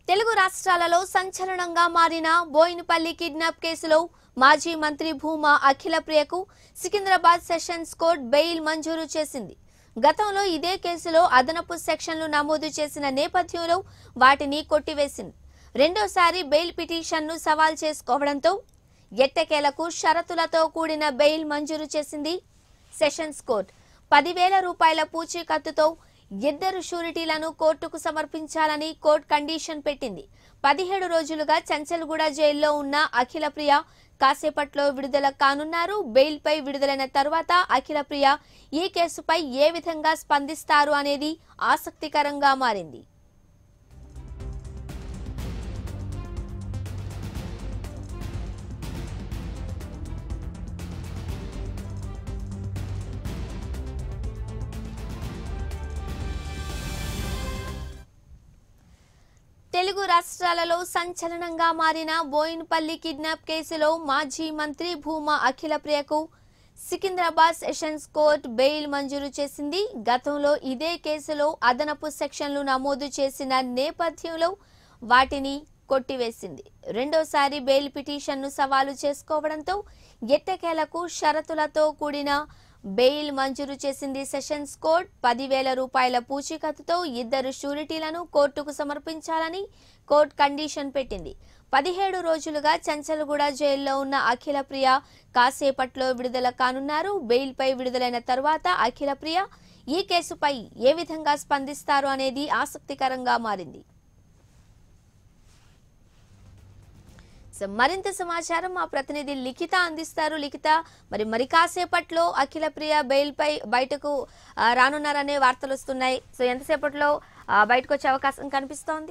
తెలుగు రాష్ట్రాలలో సంచలనంగా మారిన బోయినపల్లి కిడ్నాప్ కేసులో మాజీ మంత్రి భూమా అఖిలప్రియకు సికింద్రాబాద్ సెషన్స్ కోర్టు బెయిల్ మంజూరు చేసింది గతంలో ఇదే కేసులో అదనపు సెక్షన్లు నమోదు చేసిన నేపథ్యంలో వాటిని కొట్టివేసింది రెండోసారి బెయిల్ పిటిషన్ను సవాల్ చేసుకోవడంతో ఎట్టకేలకు షరతులతో కూడిన బెయిల్ మంజూరు చేసింది సెషన్స్ కోర్టు పదివేల రూపాయల పూచీకత్తుతో ఇద్దరు షూరిటీలను కోర్టుకు సమర్పించాలని కోర్టు కండిషన్ పెట్టింది పదిహేడు రోజులుగా చంచల్గూడ జైల్లో ఉన్న అఖిలప్రియ కాసేపట్లో విడుదల కానున్నారు బెయిల్పై విడుదలైన తర్వాత అఖిలప్రియ ఈ కేసుపై ఏ విధంగా స్పందిస్తారు అనేది ఆసక్తికరంగా మారింది తెలుగు రాష్ట్రాలలో సంచలనంగా మారిన బోయిన్పల్లి కిడ్నాప్ కేసులో మాజీ మంత్రి భూమా అఖిలప్రియకు సికింద్రాబాద్ సెషన్స్ కోర్టు బెయిల్ మంజూరు చేసింది గతంలో ఇదే కేసులో అదనపు సెక్షన్లు నమోదు చేసిన నేపథ్యంలో వాటిని కొట్టివేసింది రెండోసారి బెయిల్ పిటిషన్ను సవాలు చేసుకోవడంతో ఎట్టకేలకు షరతులతో కూడిన బెయిల్ మంజూరు చేసింది సెషన్స్ కోర్టు పదివేల రూపాయల పూచీకత్తుతో ఇద్దరు షూరిటీలను కోర్టుకు సమర్పించాలని కోర్టు కండిషన్ పెట్టింది పదిహేడు రోజులుగా చంచల్గూడ జైల్లో ఉన్న అఖిలప్రియ కాసేపట్లో విడుదల కానున్నారు బెయిల్పై విడుదలైన తర్వాత అఖిలప్రియ ఈ కేసుపై ఏ విధంగా స్పందిస్తారు అనేది ఆసక్తికరంగా మారింది సో మరింత సమాచారం మా ప్రతినిధి లిఖిత అందిస్తారు లిఖిత మరి మరి కాసేపట్లో అఖిల ప్రియ బెయిల్ పై బయటకు ఆ, రానున్నారనే వార్తలు వస్తున్నాయి సో ఎంతసేపట్లో ఆ, బయటకు వచ్చే అవకాశం కనిపిస్తోంది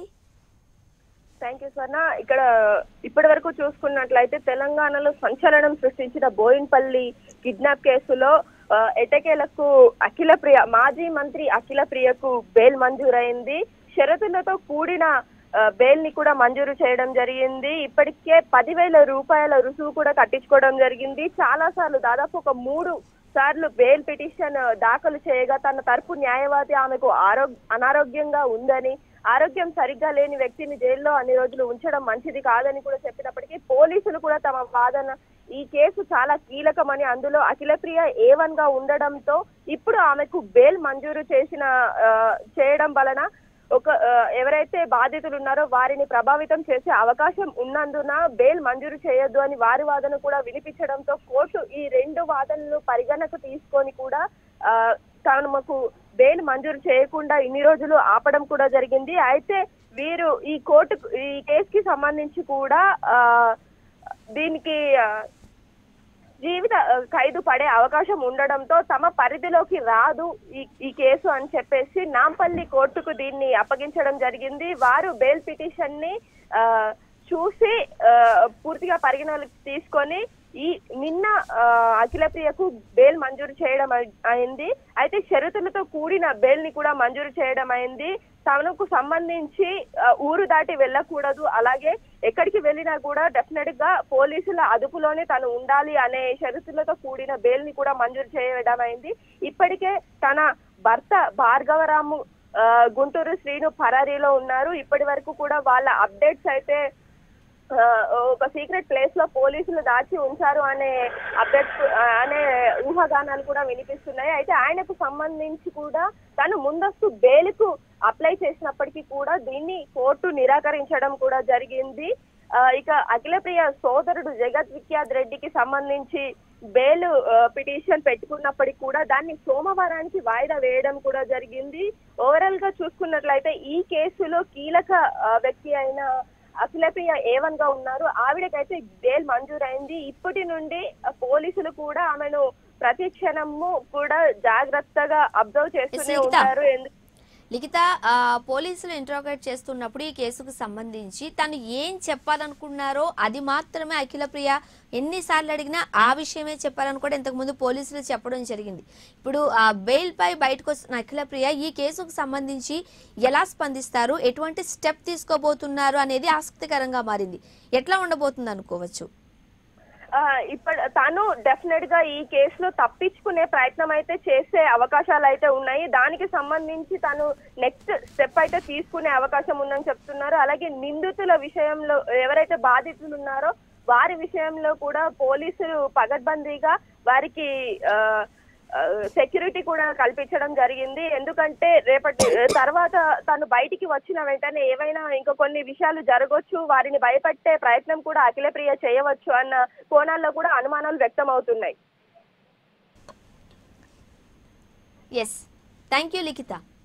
థ్యాంక్ యూ స్వర్ణ ఇక్కడ ఇప్పటి వరకు చూసుకున్నట్లయితే తెలంగాణలో సంచలనం సృష్టించిన బోయిన్పల్లి కిడ్నాప్ కేసులో ఆ, ఎటకేలకు అఖిల ప్రియ మాజీ మంత్రి అఖిల ప్రియకు బెయిల్ మంజూరైంది షరతులతో కూడిన ఆ, బెయిల్ ని కూడా మంజూరు చేయడం జరిగింది ఇప్పటికే పదివేల రూపాయల రుసుము కూడా కట్టించుకోవడం జరిగింది చాలా సార్లు దాదాపు ఒక మూడు సార్లు బెయిల్ పిటిషన్ దాఖలు చేయగా తన తరపు న్యాయవాది ఆమెకు ఆరోగ్య అనారోగ్యంగా ఉందని ఆరోగ్యం సరిగ్గా లేని వ్యక్తిని జైల్లో అన్ని రోజులు ఉంచడం మంచిది కాదని కూడా చెప్పినప్పటికీ పోలీసులు కూడా తమ వాదన ఈ కేసు చాలా కీలకమని అందులో అఖిలప్రియ ఏ వన్ గా ఉండడంతో ఇప్పుడు ఆమెకు బెయిల్ మంజూరు చేసిన ఆ, చేయడం వలన ఒక ఆ, ఎవరైతే బాధితులు ఉన్నారో వారిని ప్రభావితం చేసే అవకాశం ఉన్నందున బెయిల్ మంజూరు చేయొద్దు అని వారి వాదన కూడా వినిపించడంతో కోర్టు ఈ రెండు వాదనలు పరిగణకు తీసుకొని కూడా ఆ, తమకు బెయిల్ మంజూరు చేయకుండా ఇన్ని రోజులు ఆపడం కూడా జరిగింది అయితే వీరు ఈ కోర్టు ఈ కేసుకి సంబంధించి కూడా ఆ, దీనికి ఆ, జీవిత ఆ, ఖైదు పడే అవకాశం ఉండడంతో తమ పరిధిలోకి రాదు ఈ ఈ కేసు అని చెప్పేసి నాంపల్లి కోర్టుకు దీన్ని అప్పగించడం జరిగింది వారు బెయిల్ పిటిషన్ ని ఆ, చూసి ఆ, పూర్తిగా పరిగణలోకి తీసుకొని ఈ నిన్న ఆ, అఖిలప్రియకు బెయిల్ మంజూరు చేయడం అయి- అయింది అయితే షరతులతో కూడిన బెయిల్ ని కూడా మంజూరు చేయడం అయింది తనకు సంబంధించి ఆ, ఊరు దాటి వెళ్ళకూడదు అలాగే ఎక్కడికి వెళ్ళినా కూడా డెఫినెట్ గా పోలీసుల అదుపులోనే తను ఉండాలి అనే షరతులతో కూడిన బెయిల్ ని కూడా మంజూరు చేయడం అయింది ఇప్పటికే తన భర్త భార్గవరాము ఆ, గుంటూరు శ్రీను పరారీలో ఉన్నారు ఇప్పటి వరకు కూడా వాళ్ళ అప్డేట్స్ అయితే ఆ, ఒక సీక్రెట్ ప్లేస్ లో పోలీసులు దాచి ఉంచారు అనే అప్డేట్స్ అనే ఊహాగానాలు కూడా వినిపిస్తున్నాయి అయితే ఆయనకు సంబంధించి కూడా తను ముందస్తు బెయిల్కు అప్లై చేసినప్పటికీ కూడా దీన్ని కోర్టు నిరాకరించడం కూడా జరిగింది ఆ, ఇక అఖిలప్రియ సోదరుడు జగత్ విఖ్యాత్ రెడ్డికి సంబంధించి బెయిల్ పిటిషన్ పెట్టుకున్నప్పటికీ కూడా దాన్ని సోమవారానికి వాయిదా వేయడం కూడా జరిగింది ఓవరాల్ గా చూసుకున్నట్లయితే ఈ కేసులో కీలక ఆ, వ్యక్తి అయిన అఖిలప్రియ ఏ వన్ గా ఉన్నారు ఆవిడకైతే బెయిల్ మంజూరైంది ఇప్పటి నుండి ఆ, పోలీసులు కూడా ఆమెను ప్రతి క్షణము కూడా జాగ్రత్తగా అబ్జర్వ్ చేస్తూనే లిఖిత. ఉంటారు ఎందు- లిఖిత ఆ, పోలీసులు ఇంట్రోగేట్ చేస్తున్నప్పుడు ఈ కేసుకు సంబంధించి తను ఏం చెప్పాలనుకున్నారో అది మాత్రమే అఖిల ప్రియ ఎన్నిసార్లు అడిగినా ఆ విషయమే చెప్పాలని కూడా ఇంతకుముందు పోలీసులు చెప్పడం జరిగింది ఇప్పుడు ఆ బెయిల్ పై బయటకు వస్తున్న అఖిల ప్రియ ఈ కేసుకు సంబంధించి ఎలా స్పందిస్తారు ఎటువంటి స్టెప్ తీసుకోబోతున్నారు అనేది ఆసక్తికరంగా మారింది ఎట్లా ఉండబోతుంది అనుకోవచ్చు ఇప్పుడు తను డెఫినెట్ గా ఈ కేసులో తప్పించుకునే ప్రయత్నం అయితే చేసే అవకాశాలు అయితే ఉన్నాయి దానికి సంబంధించి తను నెక్స్ట్ స్టెప్ అయితే తీసుకునే అవకాశం ఉందని చెప్తున్నారు అలాగే నిందితుల విషయంలో ఎవరైతే బాధితులు ఉన్నారో వారి విషయంలో కూడా పోలీసులు పగడ్బందీగా వారికి ఆ, సెక్యూరిటీ కూడా కల్పించడం జరిగింది ఎందుకంటే రేపటి తర్వాత తను బయటికి వచ్చిన వెంటనే ఏవైనా ఇంకా కొన్ని విషయాలు జరగవచ్చు వారిని భయపెట్టే ప్రయత్నం కూడా అఖిలప్రియ చేయవచ్చు అన్న కోణాల్లో కూడా అనుమానాలు వ్యక్తం అవుతున్నాయి ఎస్ థ్యాంక్ యూ లిఖిత